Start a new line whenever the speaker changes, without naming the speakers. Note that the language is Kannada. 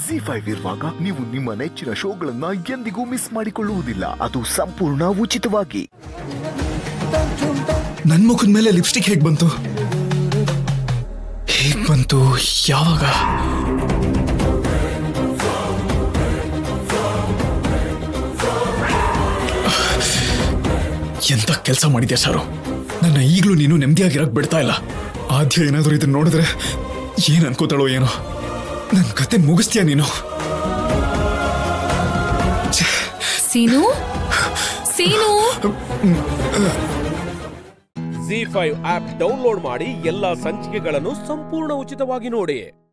ಜಿ ಫೈವ್ ಇರುವಾಗ ನೀವು ನಿಮ್ಮ ನೆಚ್ಚಿನ ಶೋಗಳನ್ನ ಎಂದಿಗೂ ಮಿಸ್ ಮಾಡಿಕೊಳ್ಳುವುದಿಲ್ಲ ಅದು ಸಂಪೂರ್ಣ ಉಚಿತವಾಗಿ
ನನ್ ಮುಖದ ಮೇಲೆ ಲಿಪ್ಸ್ಟಿಕ್ ಹೇಗ್ ಬಂತು ಹೇಗ್ ಬಂತು ಯಾವಾಗ ಎಂತ ಕೆಲಸ ಮಾಡಿದ್ಯಾ ಸಾರು ನನ್ನ ಈಗಲೂ ನೀನು ನೆಮ್ಮದಿಯಾಗಿರಕ್ ಬಿಡ್ತಾ ಇಲ್ಲ ಆದ್ಯ ಏನಾದರೂ ಇದನ್ನ ನೋಡಿದ್ರೆ ಏನ್ ಅನ್ಕೋತಾಳೋ ಏನೋ ನನ್ ಕತೆ ಮುಗಿಸ್ತೀಯ ನೀನು
Seenu Seenu
Zee five app download ಮಾಡಿ ಎಲ್ಲಾ ಸಂಚಿಕೆಗಳನ್ನು ಸಂಪೂರ್ಣ ಉಚಿತವಾಗಿ ನೋಡಿ